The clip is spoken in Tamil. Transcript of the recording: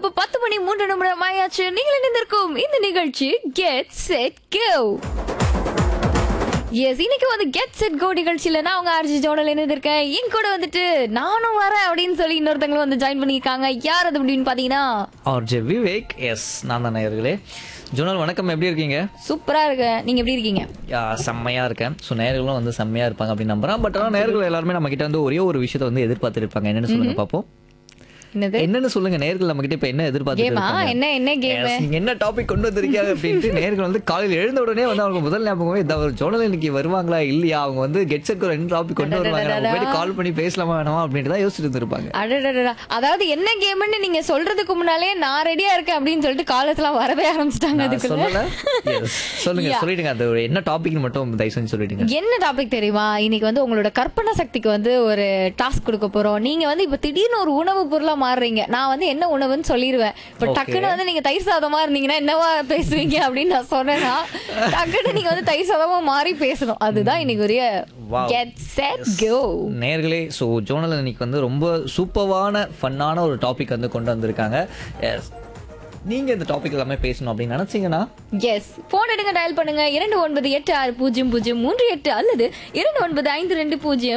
இப்போ பத்து மணி மூன்று நிமிடம் ஆயாச்சு நீங்கள் இணைந்திருக்கும் இந்த நிகழ்ச்சி கெட் செட் கோ எஸ் இன்னைக்கு வந்து கெட் செட் கோ நிகழ்ச்சியில நான் உங்க ஆர்ஜி ஜோனல் இணைந்திருக்கேன் என் கூட வந்துட்டு நானும் வரேன் அப்படின்னு சொல்லி இன்னொருத்தங்களும் வந்து ஜாயின் பண்ணியிருக்காங்க யார் அது அப்படின்னு பாத்தீங்கன்னா ஆர்ஜே விவேக் எஸ் நான் தான் நேயர்களே ஜோனல் வணக்கம் எப்படி இருக்கீங்க சூப்பரா இருக்கு நீங்க எப்படி இருக்கீங்க யா, செம்மையா இருக்கேன் ஸோ நேர்களும் வந்து செம்மையா இருப்பாங்க அப்படின்னு நம்புறேன் பட் ஆனால் நேர்கள் எல்லாருமே நம்ம கிட்ட வந்து ஒரே ஒரு விஷயத்தை வந்து எதிர்பார்த்துட்டு இருப்பாங்க என்னன்னு சொல்லுங்க பார்ப்போம் என்னது என்னன்னு சொல்லுங்க நேர்கள் நம்ம கிட்ட இப்ப என்ன எதிர்பார்த்துட்டு கேமா இருக்காங்க என்ன என்ன கேம் Yes, நீங்க என்ன டாபிக் கொண்டு வந்திருக்கீங்க அப்படின்ட்டு நேர்கள் வந்து காலையில் எழுந்த உடனே வந்து அவங்க முதல் ஞாபகமே இந்த ஒரு ஜோனல் இன்னைக்கு வருவாங்களா இல்லையா அவங்க வந்து கெட் செட் என்ன டாபிக் கொண்டு வருவாங்க நம்ம போயிட்டு கால் பண்ணி பேசலாமா வேணாமா அப்படின்ட்டு தான் யோசிச்சுட்டு இருந்திருப்பாங்க அடடடடா அதாவது என்ன கேம்னு நீங்க சொல்றதுக்கு முன்னாலே நான் ரெடியா இருக்கேன் அப்படின்னு சொல்லிட்டு காலேஜ்லாம் வரவே ஆரம்பிச்சிட்டாங்க நான் அதுக்குள்ள சொல்லல Yes. சொல்லுங்க சொல்லிடுங்க அது ஒரு என்ன டாபிக்னு மட்டும் தயவு செஞ்சு சொல்லிடுங்க என்ன டாபிக் தெரியுமா இன்னைக்கு வந்து உங்களோட கற்பனை சக்திக்கு வந்து ஒரு டாஸ்க் கொடுக்க போறோம் நீங்க வந்து இப்ப திடீர்னு ஒரு உணவு பொருளா மாறுறீங்க நான் வந்து என்ன உணவுன்னு சொல்லிடுவேன் இப்ப Okay. டக்குன்னு வந்து நீங்க தயிர் சாதமா இருந்தீங்கன்னா என்னவா பேசுவீங்க அப்படின்னு நான் சொன்னேன்னா டக்குன்னு நீங்க வந்து தயிர் சாதமா மாறி பேசணும் அதுதான் இன்னைக்கு ஒரு Wow. கெட் செட் கோ நேர்களே ஸோ ஜோனல் இன்னைக்கு வந்து ரொம்ப சூப்பரான ஃபன்னான ஒரு டாபிக் வந்து கொண்டு வந்திருக்காங்க எஸ் நீங்க இந்த டாபிக் எல்லாமே பேசணும் அப்படின்னு நினைச்சீங்கன்னா எஸ் போன் எடுங்க டயல் பண்ணுங்க இரண்டு ஒன்பது எட்டு ஆறு பூஜ்ஜியம் பூஜ்ஜியம் மூன்று எட்டு அல்லது இரண்டு ஒன்பது ஐந்து ரெண்டு பூஜ்ஜியம்